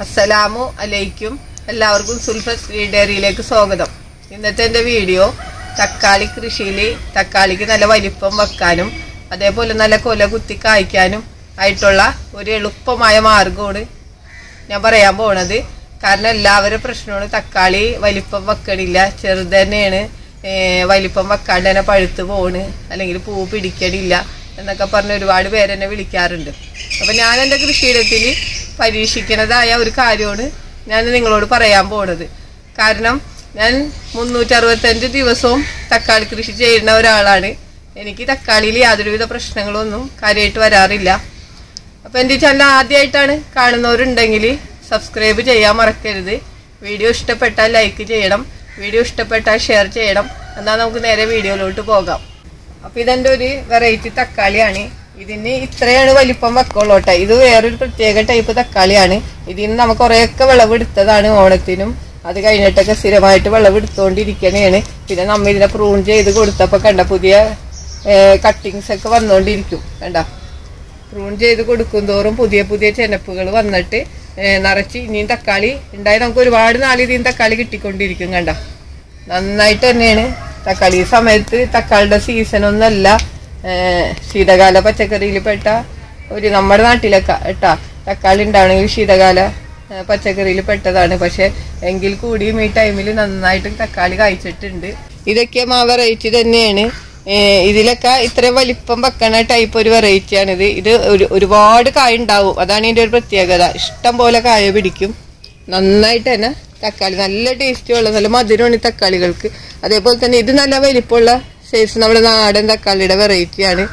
അസ്സലാമു അലൈക്കും എല്ലാവർക്കും സുൽഫസ് ഡയറിയിലേക്ക് സ്വാഗതം ഇന്നത്തെ എൻ്റെ വീഡിയോ തക്കാളി കൃഷിയിൽ തക്കാളിക്ക് നല്ല വലിപ്പം വെക്കാനും അതേപോലെ നല്ല കൊല കുത്തി കായ്ക്കാനും ആയിട്ടുള്ള ഒരു എളുപ്പമായ മാർഗമാണ് ഞാൻ പറയാൻ പോണത് കാരണം എല്ലാവരും പ്രശ്നമാണ് തക്കാളി വലിപ്പം വെക്കണില്ല ചെറുത് തന്നെയാണ് ഏഹ് വലിപ്പം വെക്കാണ്ട് തന്നെ പഴുത്ത് പോണ് അല്ലെങ്കിൽ പൂ പിടിക്കണില്ല എന്നൊക്കെ പറഞ്ഞ് ഒരുപാട് പേര് എന്നെ വിളിക്കാറുണ്ട് അപ്പൊ ഞാൻ എൻ്റെ കൃഷിയിടത്തിൽ പരീക്ഷിക്കുന്നതായ ഒരു കാര്യമാണ് ഞാൻ നിങ്ങളോട് പറയാൻ പോണത് കാരണം ഞാൻ മുന്നൂറ്റി അറുപത്തഞ്ച് ദിവസവും തക്കാളി കൃഷി ചെയ്യുന്ന ഒരാളാണ് എനിക്ക് തക്കാളിയിൽ യാതൊരുവിധ പ്രശ്നങ്ങളൊന്നും കാര്യമായിട്ട് വരാറില്ല അപ്പൊ എന്റെ ചാനൽ ആദ്യമായിട്ടാണ് കാണുന്നവരുണ്ടെങ്കിൽ സബ്സ്ക്രൈബ് ചെയ്യാൻ മറക്കരുത് വീഡിയോ ഇഷ്ടപ്പെട്ടാൽ ലൈക്ക് ചെയ്യണം വീഡിയോ ഇഷ്ടപ്പെട്ടാൽ ഷെയർ ചെയ്യണം എന്നാൽ നമുക്ക് നേരെ വീഡിയോയിലോട്ട് പോകാം അപ്പൊ ഇതെന്റെ ഒരു വെറൈറ്റി തക്കാളിയാണ് ഇതിന് ഇത്രയാണ് വലിപ്പം വെക്കുള്ളൂട്ടെ ഇത് വേറൊരു പ്രത്യേക ടൈപ്പ് തക്കാളിയാണ് ഇതിന് നമുക്ക് കുറേയൊക്കെ വിളവെടുത്തതാണ് ഓണത്തിനും അത് കഴിഞ്ഞിട്ടൊക്കെ സ്ഥിരമായിട്ട് വിളവെടുത്തോണ്ടിരിക്കണേണ് പിന്നെ നമ്മ ഇതിനെ പ്രൂൺ ചെയ്ത് കൊടുത്തപ്പോ കണ്ട പുതിയ കട്ടിങ്സ് ഒക്കെ വന്നുകൊണ്ടിരിക്കും കണ്ട പ്രൂൺ ചെയ്ത് കൊടുക്കും തോറും പുതിയ പുതിയ ചെനപ്പുകൾ വന്നിട്ട് ഏ, നിറച്ച് ഇനിയും തക്കാളി ഉണ്ടായി നമുക്ക് ഒരുപാട് നാൾ ഇതിന് തക്കാളി കിട്ടിക്കൊണ്ടിരിക്കും കണ്ട നന്നായിട്ട് തന്നെയാണ് തക്കാളി ഈ സമയത്ത് തക്കാളിയുടെ സീസൺ ഒന്നല്ല ഏ, ശീതകാല പച്ചക്കറിയിൽ പെട്ട ഒരു നമ്മുടെ നാട്ടിലൊക്കെ കേട്ടാ തക്കാളി ഉണ്ടാവണമെങ്കിൽ ശീതകാല ഏ, പച്ചക്കറിയിൽ പെട്ടതാണ് പക്ഷെ എങ്കിൽ കൂടിയും ഈ ടൈമിൽ നന്നായിട്ട് തക്കാളി കായ്ച്ചിട്ടുണ്ട് ഇതൊക്കെ ആ വെറൈറ്റി തന്നെയാണ് ഏ, ഇതിലൊക്കെ ഇത്ര വലിപ്പം വെക്കണ ടൈപ്പ് ഒരു വെറൈറ്റി ആണിത് ഇത് ഒരു ഒരുപാട് കായ ഉണ്ടാവും അതാണ് ഇതിന്റെ ഒരു പ്രത്യേകത ഇഷ്ടം പോലെ കായ പിടിക്കും നന്നായിട്ട് തന്നെ തക്കാളി നല്ല ടേസ്റ്റ് ഉള്ള നല്ല മധുരമാണ് ഈ തക്കാളികൾക്ക് അതേപോലെ തന്നെ ഇത് നല്ല വലിപ്പമുള്ള സൈസ് നമ്മുടെ നാടൻ തക്കാളിയുടെ വെറൈറ്റിയാണ്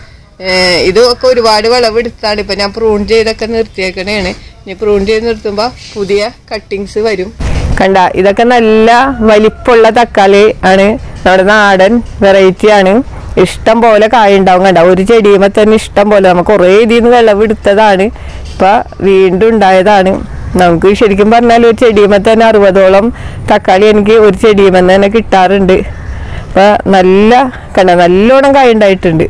ഇത് ഒക്കെ ഒരുപാട് വിളവെടുത്താണ് ഇപ്പൊ ഞാൻ പ്രൂൺ ചെയ്തൊക്കെ നിർത്തിയേക്കണേണ് ഇനി പ്രൂൺ ചെയ്ത് നിർത്തുമ്പോ പുതിയ കട്ടിങ്സ് വരും കണ്ട ഇതൊക്കെ നല്ല വലിപ്പമുള്ള തക്കാളി ആണ് നമ്മുടെ നാടൻ വെറൈറ്റി ആണ് ഇഷ്ടം പോലെ കായ ഉണ്ടാവും കണ്ട ഒരു ചെടിയുമ്പോ തന്നെ ഇഷ്ടം പോലെ നമുക്ക് കുറേ ഇതിൽ നിന്ന് വിളവെടുത്തതാണ് ഇപ്പൊ വീണ്ടും ഉണ്ടായതാണ് നമുക്ക് ശരിക്കും പറഞ്ഞാൽ ഒരു ചെടിയുമ്പോ തന്നെ അറുപതോളം തക്കാളി എനിക്ക് ഒരു ചെടിയുമ്പോ തന്നെ കിട്ടാറുണ്ട് അപ്പൊ നല്ല കണ്ട നല്ലോണം കായ ഉണ്ടായിട്ടുണ്ട്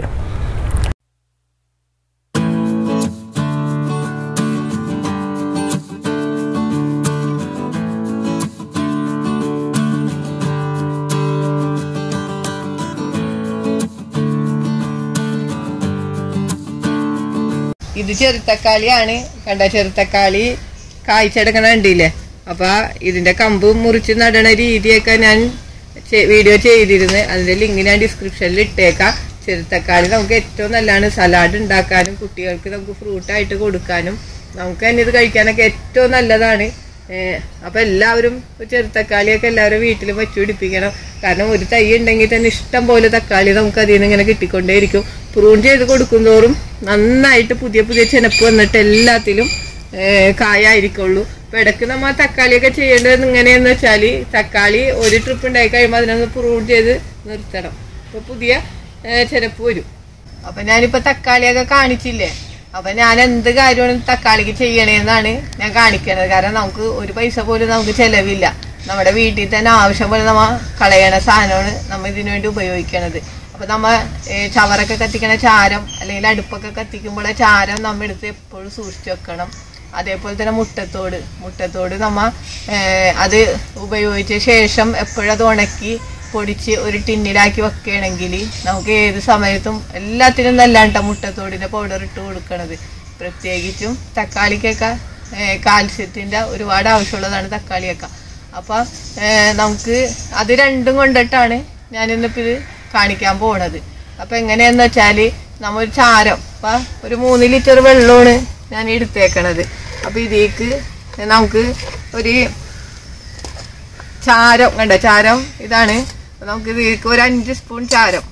ഇത് ചെറുത്തക്കാളിയാണ് കണ്ട ചെറുത്തക്കാളി കായ്ച്ചെടുക്കണ കണ്ടില്ലേ അപ്പൊ ഇതിന്റെ കമ്പ് മുറിച്ച് നടണ രീതിയൊക്കെ ഞാൻ ചെ- വീഡിയോ ചെയ്തിരുന്നു അതിന്റെ ലിങ്ക് ഞാൻ ഡിസ്ക്രിപ്ഷനിൽ ഇട്ടേക്കാം ചെറുത്തക്കാളി നമുക്ക് ഏറ്റവും നല്ലതാണ് സലാഡ് ഉണ്ടാക്കാനും കുട്ടികൾക്ക് നമുക്ക് ഫ്രൂട്ടായിട്ട് കൊടുക്കാനും നമുക്ക് തന്നെ ഇത് കഴിക്കാനൊക്കെ ഏറ്റവും നല്ലതാണ് ഏഹ് അപ്പൊ എല്ലാവരും ചെറുത്തക്കാളിയൊക്കെ എല്ലാവരും വീട്ടിൽ വെച്ചു പിടിപ്പിക്കണം കാരണം ഒരു തൈ ഉണ്ടെങ്കിൽ തന്നെ ഇഷ്ടം പോലെ തക്കാളി നമുക്ക് അതിൽ നിന്ന് ഇങ്ങനെ കിട്ടിക്കൊണ്ടേയിരിക്കും പ്രൂൺ ചെയ്ത് കൊടുക്കുന്തോറും നന്നായിട്ട് പുതിയ പുതിയ ചെനപ്പ് വന്നിട്ട് എല്ലാത്തിലും ഏഹ് കായായിരിക്കുള്ളൂ അപ്പൊ ഇടയ്ക്ക് നമ്മ ആ തക്കാളിയൊക്കെ ചെയ്യേണ്ടത് എങ്ങനെയെന്ന് വെച്ചാല് തക്കാളി ഒരു ട്രിപ്പ് ഉണ്ടായി കഴിയുമ്പോൾ അതിനൊന്ന് പ്രൂൺ ചെയ്ത് നിർത്തണം അപ്പൊ പുതിയ ഏഹ് ചെനപ്പ് വരും അപ്പൊ ഞാനിപ്പോ തക്കാളിയൊക്കെ കാണിച്ചില്ലേ അപ്പൊ ഞാൻ എന്ത് കാര്യമാണ് തക്കാളിക്ക് ചെയ്യണേന്നാണ് ഞാൻ കാണിക്കണത് കാരണം നമുക്ക് ഒരു പൈസ പോലും നമുക്ക് ചെലവില്ല നമ്മുടെ വീട്ടിൽ തന്നെ ആവശ്യം പോലെ നമ്മ കളയണ സാധനമാണ് നമ്മ ഇതിനു വേണ്ടി ഉപയോഗിക്കണത് അപ്പൊ നമ്മ ഏ, ചവറൊക്കെ കത്തിക്കണ ചാരം അല്ലെങ്കിൽ അടുപ്പൊക്കെ കത്തിക്കുമ്പോൾ ചാരം നമ്മ എടുത്ത് എപ്പോഴും സൂക്ഷിച്ചു വെക്കണം അതേപോലെ തന്നെ മുട്ടത്തോട് മുട്ടത്തോട് നമ്മ ഏ, അത് ഉപയോഗിച്ച ശേഷം എപ്പോഴും അത് ഉണക്കി പൊടിച്ച് ഒരു ടിന്നിലാക്കി വെക്കുകയാണെങ്കിൽ നമുക്ക് ഏത് സമയത്തും എല്ലാത്തിനും നല്ലാണ്ട മുട്ടത്തോടിന്റെ പൗഡർ ഇട്ട് കൊടുക്കണത് പ്രത്യേകിച്ചും തക്കാളിക്കൊക്കെ ഏഹ്, കാൽസ്യത്തിന്റെ ഒരുപാട് ആവശ്യമുള്ളതാണ് തക്കാളിയൊക്കെ അപ്പൊ ഏഹ്, നമുക്ക് അത് രണ്ടും കൊണ്ടിട്ടാണ് ഞാനിന്നിപ്പോ ഇത് കാണിക്കാൻ പോണത് അപ്പൊ എങ്ങനെയാന്ന് വെച്ചാല് നമ്മ ഒരു ചാരം അപ്പൊ ഒരു മൂന്ന് ലിറ്റർ വെള്ളമാണ് ഞാൻ എടുത്തേക്കണത് അപ്പൊ ഇതിലേക്ക് നമുക്ക് ഒരു ചാരം കണ്ട ചാരം ഇതാണ് അപ്പൊ നമുക്ക് ഇതിലേക്ക് ഒരു അഞ്ച് സ്പൂൺ ചാരം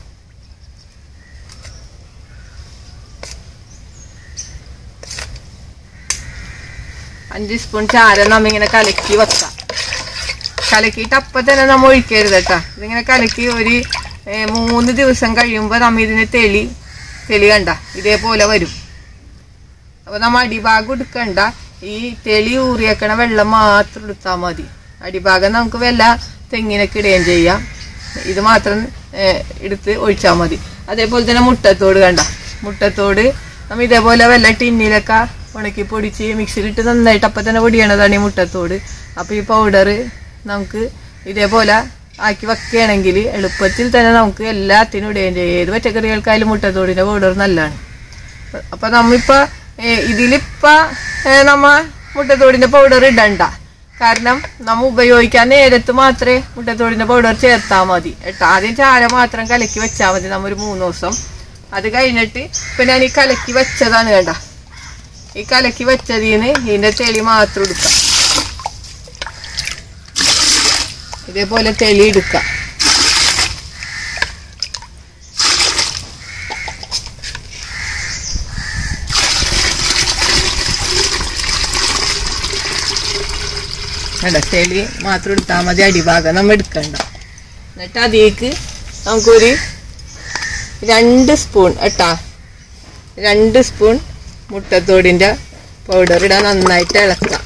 അഞ്ച് സ്പൂൺ ചാരം നമ്മ ഇങ്ങനെ കലക്കി വെക്കാം കലക്കിയിട്ട് അപ്പൊ തന്നെ നമ്മ ഒഴിക്കരുത് കേട്ടാ ഇതിങ്ങനെ കലക്കി ഒരു ഏ, മൂന്ന് ദിവസം കഴിയുമ്പോൾ നമ്മ ഇതിന് തെളി തെളി കണ്ട ഇതേപോലെ വരും അപ്പൊ നമ്മ അടിഭാഗം എടുക്കണ്ട ഈ തെളി ഊറിയേക്കണ വെള്ളം മാത്രം എടുത്താൽ മതി അടിഭാഗം നമുക്ക് വല്ല തെങ്ങിനൊക്കെ ഇടുകയും ചെയ്യാം ഇത് മാത്രം ഏഹ്, എടുത്ത് ഒഴിച്ചാൽ മതി അതേപോലെ തന്നെ മുട്ടത്തോട് കണ്ട മുട്ടത്തോട് നമ്മ ഇതേപോലെ വല്ല ടിന്നിലൊക്കെ ഉണക്കി പൊടിച്ച് മിക്സിയിലിട്ട് നന്നായിട്ട് അപ്പം തന്നെ പൊടിയണതാണ് ഈ മുട്ടത്തോട് അപ്പോൾ ഈ പൗഡർ നമുക്ക് ഇതേപോലെ ആക്കി വെക്കുകയാണെങ്കിൽ എളുപ്പത്തിൽ തന്നെ നമുക്ക് എല്ലാത്തിനും ഇടുകയും ചെയ്യും ഏത് പച്ചക്കറികൾക്കായാലും മുട്ടത്തോടിൻ്റെ പൗഡർ നല്ലതാണ് അപ്പൊ നമ്മിപ്പോ ഏ, ഇതിലിപ്പോ ഏ, നമ്മ മുട്ടത്തോടിന്റെ പൗഡർ ഇടണ്ട കാരണം നമ്മ ഉപയോഗിക്കാൻ നേരത്ത് മാത്രമേ മുട്ടത്തോടിന്റെ പൗഡർ ചേർത്താൽ മതി കേട്ടോ ആദ്യം ചാര മാത്രം കലക്കി വെച്ചാൽ മതി നമ്മ ഒരു മൂന്ന് ദിവസം അത് കഴിഞ്ഞിട്ട് ഇപ്പൊ ഞാൻ ഈ കലക്കി വെച്ചതാണ് കേട്ടാ ഈ കലക്കി വെച്ചതിന് ഇതിന്റെ തെളി മാത്രം എടുക്കാം ഇതേപോലെ തെളി എടുക്കാം അല്ല തെളി മാത്രം എടുത്താൽ മതി അടിഭാഗം നമ്മൾ എടുക്കണ്ട എന്നിട്ട് അതിലേക്ക് നമുക്കൊരു രണ്ട് സ്പൂൺ കേട്ടാ രണ്ട് സ്പൂൺ മുട്ടത്തോടിൻ്റെ പൗഡർ ഇടാൻ നന്നായിട്ട് ഇളക്കാം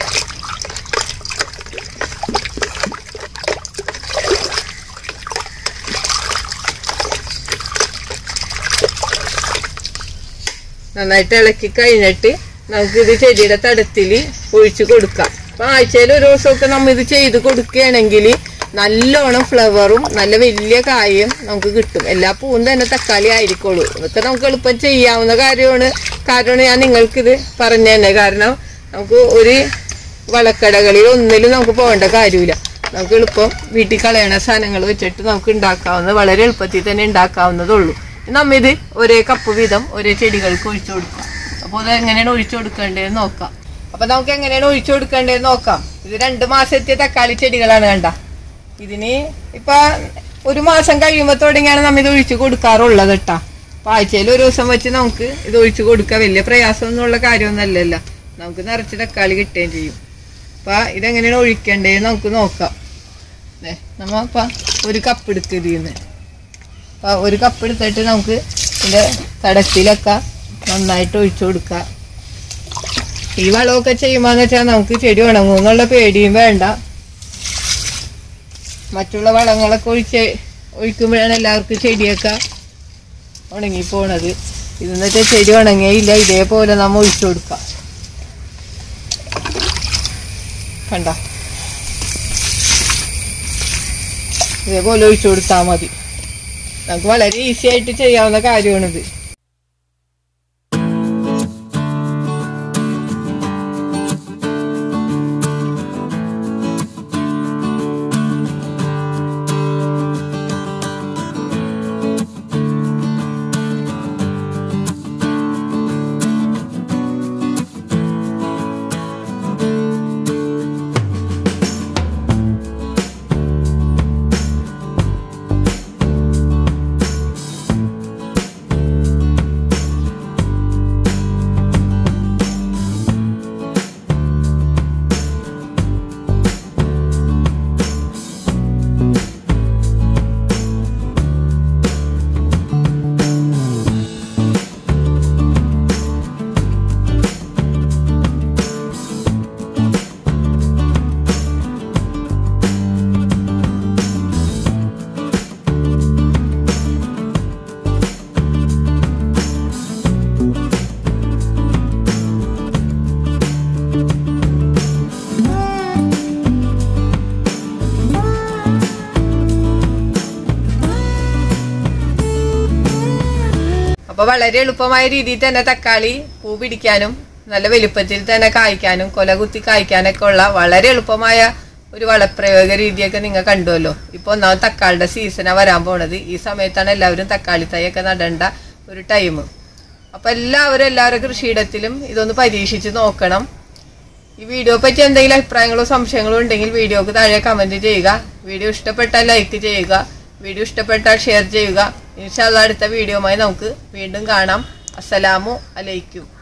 നന്നായിട്ട് ഇളക്കി കഴിഞ്ഞിട്ട് നമുക്ക് ഇത് ചെടിയുടെ തടത്തിൽ ഒഴിച്ചു കൊടുക്കാം അപ്പൊ ആഴ്ചയിൽ ഒരു ദിവസമൊക്കെ നമ്മൾ ഇത് ചെയ്ത് കൊടുക്കുകയാണെങ്കിൽ നല്ലോണം ഫ്ലവറും നല്ല വലിയ കായും നമുക്ക് കിട്ടും എല്ലാ പൂവും തന്നെ തക്കാളി ആയിരിക്കുള്ളൂ ഇതൊക്കെ നമുക്ക് എളുപ്പം ചെയ്യാവുന്ന കാര്യമാണ് കാരണം ഞാൻ നിങ്ങൾക്കിത് പറഞ്ഞു തന്നെ കാരണം നമുക്ക് ഒരു വളക്കടകളിൽ ഒന്നിലും നമുക്ക് പോകേണ്ട കാര്യമില്ല നമുക്ക് എളുപ്പം വീട്ടിൽ കളയണ സാധനങ്ങൾ വെച്ചിട്ട് നമുക്ക് ഉണ്ടാക്കാവുന്ന വളരെ എളുപ്പത്തിൽ തന്നെ ഉണ്ടാക്കാവുന്നതുള്ളൂ നമ്മ ഇത് ഒരേ കപ്പ് വീതം ഒരേ ചെടികൾക്ക് ഒഴിച്ചു കൊടുക്കാം അപ്പോൾ ഇത് എങ്ങനെയാണ് ഒഴിച്ചു കൊടുക്കേണ്ടതെന്ന് നോക്കാം അപ്പൊ നമുക്ക് എങ്ങനെയാണ് ഒഴിച്ചു കൊടുക്കേണ്ടതെന്ന് നോക്കാം ഇത് രണ്ട് മാസത്തെ തക്കാളി ചെടികളാണ് കണ്ട ഇതിന് ഇപ്പൊ ഒരു മാസം കഴിയുമ്പോൾ തുടങ്ങിയാണ് നമ്മ ഇത് ഒഴിച്ചു കൊടുക്കാറുള്ളത് കേട്ടാ അപ്പൊ ആഴ്ചയിൽ ഒരു ദിവസം വെച്ച് നമുക്ക് ഇത് ഒഴിച്ചു കൊടുക്കാം വലിയ പ്രയാസമൊന്നുമുള്ള കാര്യമൊന്നുമല്ലല്ലോ നമുക്ക് നിറച്ച് തക്കാളി കിട്ടുകയും ചെയ്യും അപ്പൊ ഇതെങ്ങനെയാണ് ഒഴിക്കേണ്ടതെന്ന് നമുക്ക് നോക്കാം ദേ, നമ്മ ഇപ്പൊ ഒരു കപ്പ് എടുത്തിരിന്ന് അപ്പൊ ഒരു കപ്പ് എടുത്തിട്ട് നമുക്ക് ഇതിന്റെ തടത്തിലൊക്കെ നന്നായിട്ട് ഒഴിച്ചു കൊടുക്കാം ഈ വളമൊക്കെ ചെയ്യുമ്പോന്ന് വെച്ചാൽ നമുക്ക് ചെടി ഉണങ്ങും എന്നുള്ള പേടിയും വേണ്ട മറ്റുള്ള വളങ്ങളൊക്കെ ഒഴിച്ച് ഒഴിക്കുമ്പോഴാണ് എല്ലാവർക്കും ചെടിയൊക്കെ ഉണങ്ങി പോണത് ഇതെന്ന് വെച്ചാൽ ചെടി ഉണങ്ങിയില്ല ഇതേപോലെ നമ്മ ഒഴിച്ചു കൊടുക്കാം കണ്ട ഇതേപോലെ ഒഴിച്ചു കൊടുത്താൽ മതി നമുക്ക് വളരെ ഈസി ആയിട്ട് ചെയ്യാവുന്ന കാര്യമാണിത് അപ്പൊ വളരെ എളുപ്പമായ രീതിയിൽ തന്നെ തക്കാളി പൂ പിടിക്കാനും നല്ല വലുപ്പത്തിൽ തന്നെ കായ്ക്കാനും കൊല കുത്തി കായ്ക്കാനൊക്കെ ഉള്ള വളരെ എളുപ്പമായ ഒരു വളപ്രയോഗ രീതിയൊക്കെ നിങ്ങൾ കണ്ടുവല്ലോ ഇപ്പൊ ഒന്നാമത് തക്കാളിയുടെ സീസണാ വരാൻ പോണത് ഈ സമയത്താണ് എല്ലാവരും തക്കാളി തൈയൊക്കെ നടേണ്ട ഒരു ടൈം അപ്പൊ എല്ലാവരും എല്ലാവരുടെ കൃഷിയിടത്തിലും ഇതൊന്ന് പരീക്ഷിച്ച് നോക്കണം ഈ വീഡിയോ പറ്റി എന്തെങ്കിലും അഭിപ്രായങ്ങളോ സംശയങ്ങളോ ഉണ്ടെങ്കിൽ വീഡിയോക്ക് താഴെ കമന്റ് ചെയ്യുക വീഡിയോ ഇഷ്ടപ്പെട്ടാൽ ലൈക്ക് ചെയ്യുക വീഡിയോ ഇഷ്ടപ്പെട്ടാൽ ഷെയർ ചെയ്യുക ഇൻഷാല്ല അടുത്ത വീഡിയോയുമായി നമുക്ക് വീണ്ടും കാണാം അസ്സലാമു അലൈക്കും